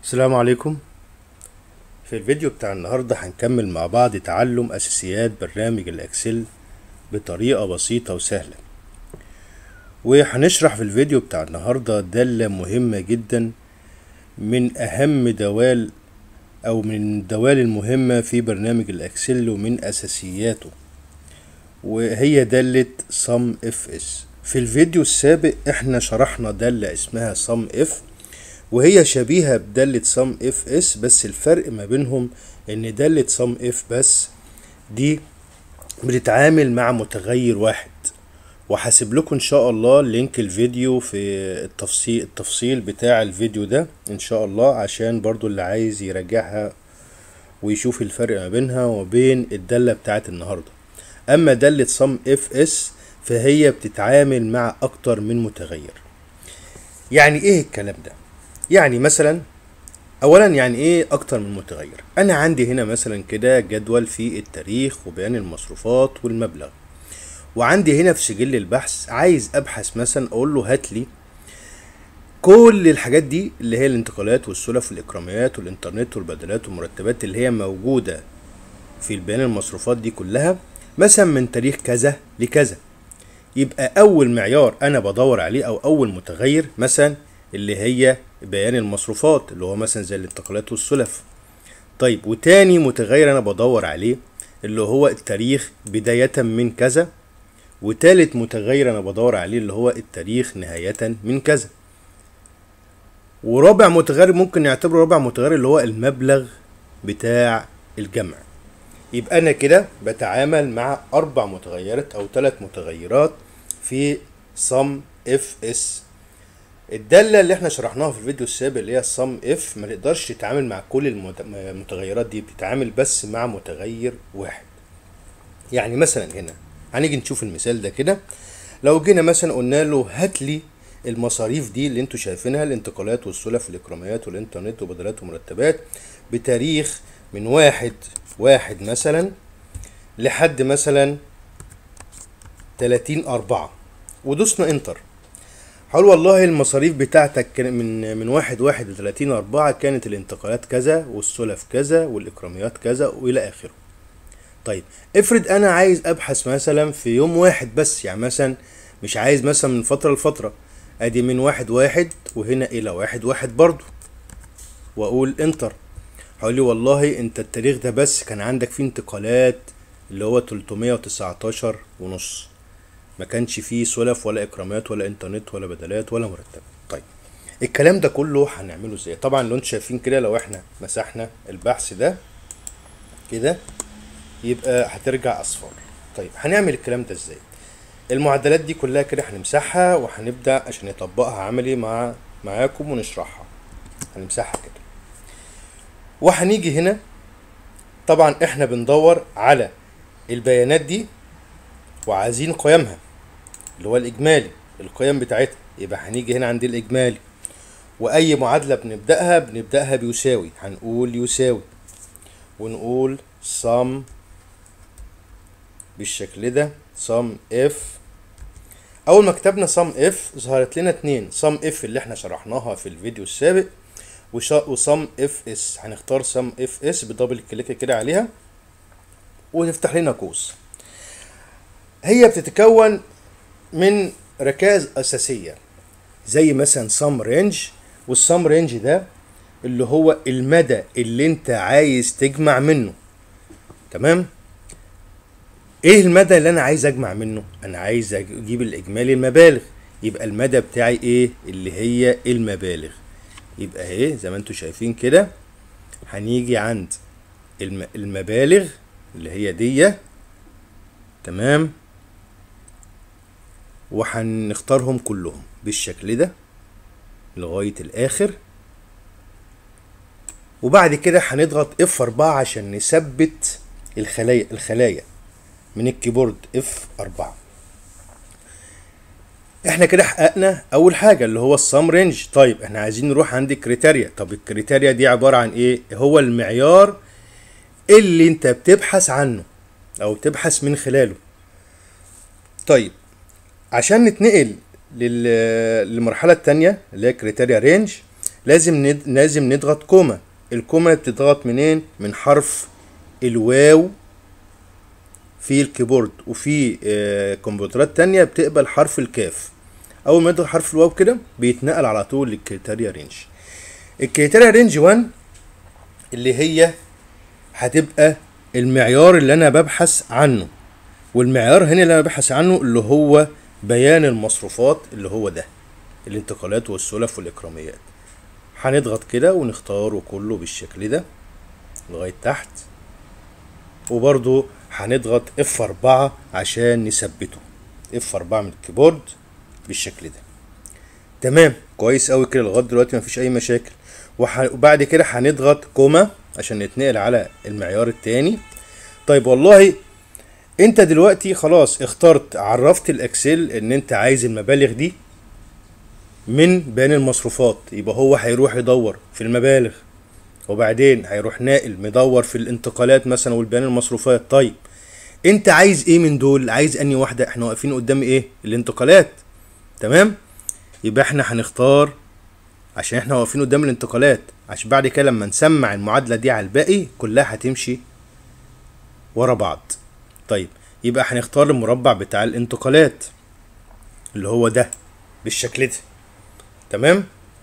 السلام عليكم في الفيديو بتاع النهاردة هنكمل مع بعض تعلم أساسيات برنامج الأكسل بطريقة بسيطة وسهلة وهنشرح في الفيديو بتاع النهاردة دالة مهمة جدا من أهم دوال أو من الدوال المهمة في برنامج الأكسل ومن أساسياته وهي دالة sum if s في الفيديو السابق احنا شرحنا دالة اسمها sum if وهي شبيهة بدالة sum if s بس الفرق ما بينهم ان دالة sum if بس دي بتتعامل مع متغير واحد وهسيب لكم ان شاء الله لينك الفيديو في التفصيل التفصيل بتاع الفيديو ده ان شاء الله عشان برضو اللي عايز يراجعها ويشوف الفرق ما بينها وبين الدالة بتاعت النهاردة اما دالة sum if s فهي بتتعامل مع اكتر من متغير يعني ايه الكلام ده يعني مثلا اولا يعني ايه اكتر من متغير انا عندي هنا مثلا كده جدول في التاريخ وبيان المصروفات والمبلغ وعندي هنا في سجل البحث عايز ابحث مثلا اقول له هات لي كل الحاجات دي اللي هي الانتقالات والسلف والاكراميات والانترنت والبدلات والمرتبات اللي هي موجوده في البيان المصروفات دي كلها مثلا من تاريخ كذا لكذا يبقى اول معيار انا بدور عليه او اول متغير مثلا اللي هي بيان المصروفات اللي هو مثلا زي الانتقالات والسلف طيب وتاني متغير انا بدور عليه اللي هو التاريخ بداية من كذا وتالت متغير انا بدور عليه اللي هو التاريخ نهاية من كذا ورابع متغير ممكن نعتبره رابع متغير اللي هو المبلغ بتاع الجمع يبقى انا كده بتعامل مع اربع متغيرات او ثلاث متغيرات في sum if s الدالة اللي احنا شرحناها في الفيديو السابق اللي هي sum if ما تقدرش تتعامل مع كل المت- المتغيرات دي بتتعامل بس مع متغير واحد يعني مثلا هنا هنيجي نشوف المثال ده كده لو جينا مثلا قلنا له هات لي المصاريف دي اللي انتوا شايفينها الانتقالات والسلف والاكراميات والانترنت وبدلات ومرتبات بتاريخ من واحد واحد مثلا لحد مثلا 30 أربعة ودوسنا انتر هقول والله المصاريف بتاعتك كان من من واحد واحد لتلاتين أربعة كانت الانتقالات كذا والسلف كذا والإكراميات كذا وإلى آخره طيب افرض أنا عايز أبحث مثلا في يوم واحد بس يعني مثلا مش عايز مثلا من فترة لفترة أدي من واحد واحد وهنا إلى واحد واحد برضو وأقول انتر هقول لي والله أنت التاريخ ده بس كان عندك فيه انتقالات اللي هو 319 ونص ما كانش فيه سلف ولا اكرامات ولا انترنت ولا بدلات ولا مرتبات طيب الكلام ده كله هنعمله ازاي طبعا لو انتوا شايفين كده لو احنا مسحنا البحث ده كده يبقى هترجع اصفار طيب هنعمل الكلام ده ازاي المعدلات دي كلها كده هنمسحها وهنبدا عشان نطبقها عملي مع معاكم ونشرحها هنمسحها كده وهنيجي هنا طبعا احنا بندور على البيانات دي وعايزين قيمها اللي هو الإجمالي القيم بتاعتها يبقى هنيجي هنا عند الإجمالي وأي معادلة بنبدأها بنبدأها بيساوي هنقول يساوي ونقول sum بالشكل ده sum if أول ما كتبنا sum if ظهرت لنا اتنين sum if اللي احنا شرحناها في الفيديو السابق وش- وsum if s هنختار sum if s بدبل كليك كده عليها وتفتح لنا قوس هي بتتكون من ركائز أساسية زي مثلا سم رينج والسم رينج ده اللي هو المدى اللي انت عايز تجمع منه تمام ايه المدى اللي انا عايز اجمع منه انا عايز اجيب الاجمالي المبالغ يبقى المدى بتاعي ايه اللي هي المبالغ يبقى ايه زي ما انتوا شايفين كده هنيجي عند الم- المبالغ اللي هي دي تمام وهنختارهم كلهم بالشكل ده لغاية الآخر وبعد كده هنضغط F4 عشان نثبت الخلايا الخلايا من الكيبورد F4 احنا كده حققنا اول حاجة اللي هو السام رينج طيب احنا عايزين نروح عند الكريتيريا طب الكريتيريا دي عبارة عن ايه هو المعيار اللي انت بتبحث عنه او بتبحث من خلاله طيب عشان نتنقل لل- للمرحلة التانية اللي هي كريتيريا رينج لازم ند... لازم نضغط كوما الكوما بتضغط منين من حرف الواو في الكيبورد وفي آه كمبيوترات تانية بتقبل حرف الكاف اول ما يضغط حرف الواو كده بيتنقل على طول للكريتيريا رينج الكريتيريا رينج 1 اللي هي هتبقى المعيار اللي انا ببحث عنه والمعيار هنا اللي انا ببحث عنه اللي هو بيان المصروفات اللي هو ده الانتقالات والسلف والاكراميات هنضغط كده ونختاره كله بالشكل ده لغاية تحت وبرضو هنضغط F4 عشان نثبته F4 من الكيبورد بالشكل ده تمام كويس قوي كده لغايه دلوقتي مفيش اي مشاكل وح... وبعد كده هنضغط كوما عشان نتنقل على المعيار التاني طيب والله انت دلوقتي خلاص اخترت عرفت الاكسل ان انت عايز المبالغ دي من بيان المصروفات يبقى هو هيروح يدور في المبالغ وبعدين هيروح ناقل مدور في الانتقالات مثلا والبيان المصروفات طيب انت عايز ايه من دول عايز اني واحده احنا واقفين قدام ايه الانتقالات تمام يبقى احنا هنختار عشان احنا واقفين قدام الانتقالات عشان بعد كده لما نسمع المعادله دي على الباقي كلها هتمشي ورا بعض طيب يبقى هنختار المربع بتاع الانتقالات اللي هو ده بالشكل ده تمام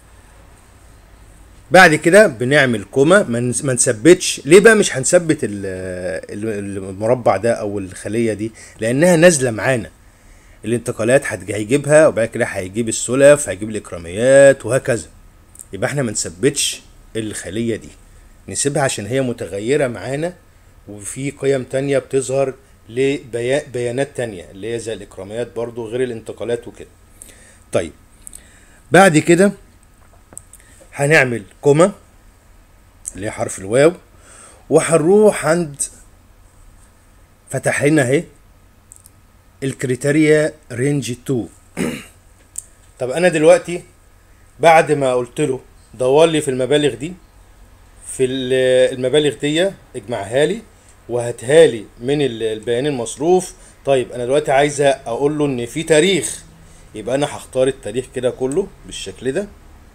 بعد كده بنعمل كوما ما نثبتش ليه بقى مش هنثبت المربع ده او الخليه دي لانها نازله معانا الانتقالات هيجيبها وبعد كده هيجيب السلف هيجيب الاكراميات وهكذا يبقى احنا ما نثبتش الخليه دي نسيبها عشان هي متغيره معانا وفي قيم تانية بتظهر لبيانات تانية اللي هي زي الاكراميات برضو غير الانتقالات وكده طيب بعد كده هنعمل كوما اللي هي حرف الواو وهنروح عند فتح لنا اهي الكريتيريا رينج 2 طب انا دلوقتي بعد ما قلت له دور لي في المبالغ دي في المبالغ دي اجمعها لي وهاتها لي من البيان المصروف طيب انا دلوقتي عايز اقول له ان في تاريخ يبقى انا هختار التاريخ كده كله بالشكل ده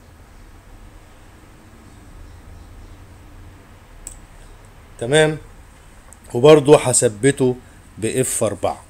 تمام وبرضو هثبته باف 4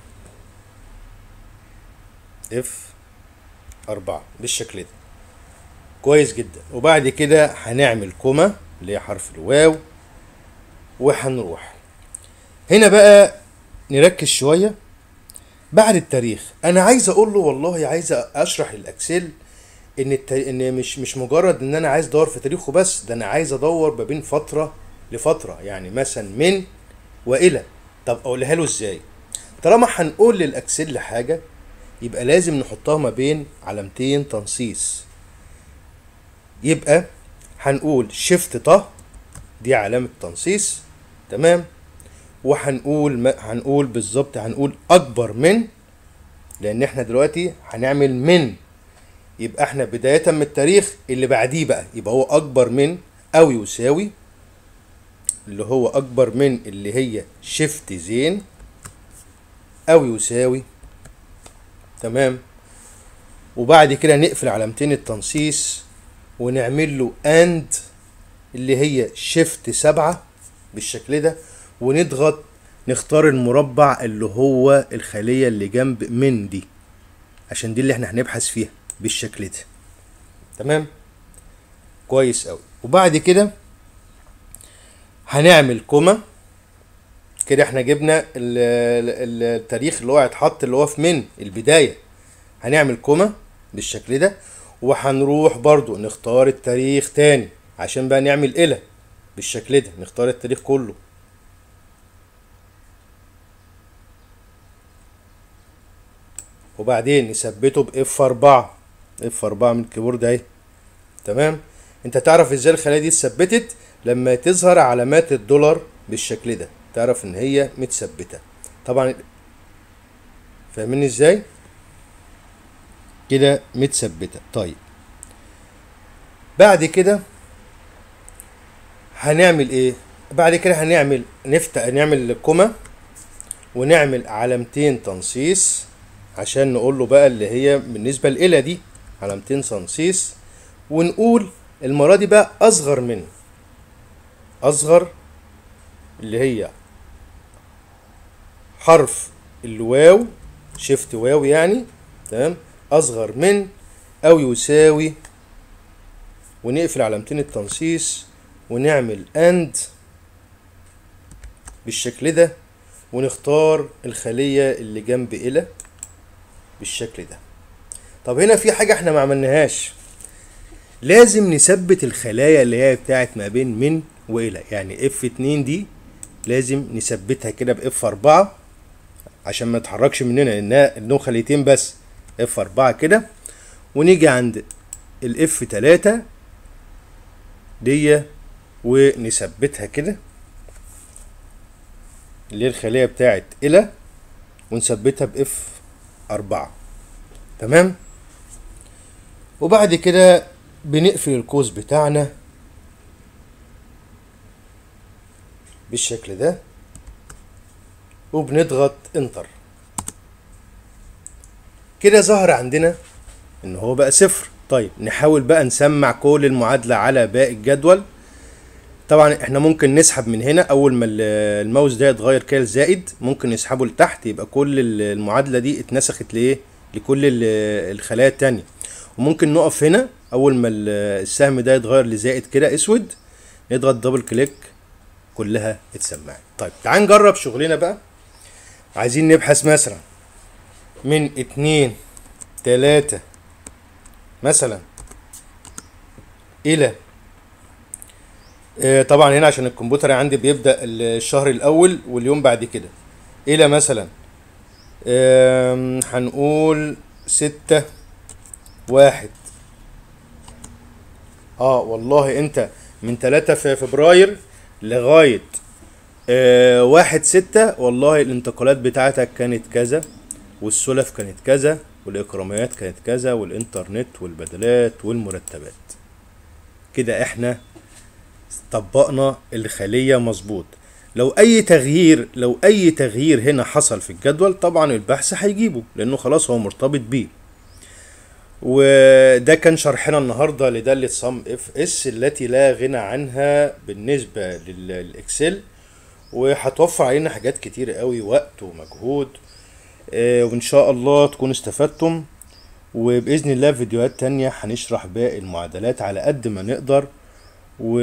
اف 4 بالشكل ده كويس جدا وبعد كده هنعمل كوما اللي هي حرف الواو وهنروح هنا بقى نركز شويه بعد التاريخ انا عايز اقول له والله عايز اشرح الاكسل ان الت... ان مش مش مجرد ان انا عايز ادور في تاريخه بس ده انا عايز ادور ما بين فتره لفتره يعني مثلا من والى طب اقولها له ازاي طالما هنقول للاكسل حاجه يبقى لازم نحطها ما بين علامتين تنصيص يبقى هنقول شيفت ط دي علامة تنصيص تمام وهنقول ما هنقول بالظبط هنقول اكبر من لان احنا دلوقتي هنعمل من يبقى احنا بداية من التاريخ اللي بعديه بقى يبقى هو اكبر من او يساوي اللي هو اكبر من اللي هي شيفت زين او يساوي تمام وبعد كده نقفل علامتين التنصيص ونعمل له اند اللي هي شيفت سبعة بالشكل ده ونضغط نختار المربع اللي هو الخلية اللي جنب من دي عشان دي اللي احنا هنبحث فيها بالشكل ده تمام كويس قوي وبعد كده هنعمل كوما كده احنا جبنا التاريخ اللي هو هيتحط اللي هو في من البداية هنعمل كوما بالشكل ده وهنروح برضو نختار التاريخ تاني عشان بقى نعمل إلى بالشكل ده نختار التاريخ كله وبعدين نثبته باف 4 اف 4 من الكيبورد اهي تمام انت تعرف ازاي الخلايا دي اتثبتت لما تظهر علامات الدولار بالشكل ده تعرف ان هي متثبته طبعا فاهمين ازاي كده متثبته طيب بعد كده هنعمل ايه بعد كده هنعمل نفتح نعمل كوما ونعمل علامتين تنصيص عشان نقول له بقى اللي هي بالنسبه لإلى دي علامتين تنصيص ونقول المرة دي بقى اصغر من اصغر اللي هي حرف الواو شيفت واو يعني تمام اصغر من او يساوي ونقفل علامتين التنصيص ونعمل اند بالشكل ده ونختار الخلية اللي جنب إلى بالشكل ده طب هنا في حاجة احنا ما عملناهاش لازم نثبت الخلايا اللي هي بتاعت ما بين من وإلى يعني اف 2 دي لازم نثبتها كده باف 4 عشان ما تتحركش مننا لانها انهم خليتين بس اف 4 كده ونيجي عند الاف 3 دي ونثبتها كده اللي هي الخلية بتاعت إلى ونثبتها بإف أربعة تمام وبعد كده بنقفل القوس بتاعنا بالشكل ده وبنضغط انتر كده ظهر عندنا ان هو بقى صفر طيب نحاول بقى نسمع كل المعادلة على باقي الجدول طبعا احنا ممكن نسحب من هنا اول ما الماوس ده يتغير كده لزائد ممكن نسحبه لتحت يبقى كل المعادله دي اتنسخت لايه لكل الخلايا التانية وممكن نقف هنا اول ما السهم ده يتغير لزائد كده اسود نضغط دبل كليك كلها اتسمعت طيب تعال نجرب شغلنا بقى عايزين نبحث مثلا من اتنين تلاتة مثلا الى طبعا هنا عشان الكمبيوتر عندي بيبدا الشهر الاول واليوم بعد كده الى مثلا هنقول ستة واحد اه والله انت من تلاتة في فبراير لغاية آه واحد ستة والله الانتقالات بتاعتك كانت كذا والسلف كانت كذا والإكراميات كانت كذا والإنترنت والبدلات والمرتبات كده احنا طبقنا الخلية مظبوط لو اي تغيير لو اي تغيير هنا حصل في الجدول طبعا البحث هيجيبه لانه خلاص هو مرتبط بيه وده كان شرحنا النهارده لدالة صم اف اس التي لا غنى عنها بالنسبة للاكسل وهتوفر علينا حاجات كتير قوي وقت ومجهود وان شاء الله تكونوا استفدتم وباذن الله فيديوهات تانية هنشرح باقي المعادلات على قد ما نقدر و...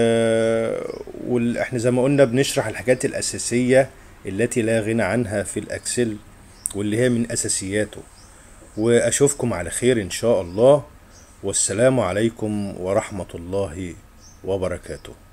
واحنا زي ما قلنا بنشرح الحاجات الأساسية التي لا غنى عنها في الأكسل واللي هي من أساسياته وأشوفكم على خير إن شاء الله والسلام عليكم ورحمة الله وبركاته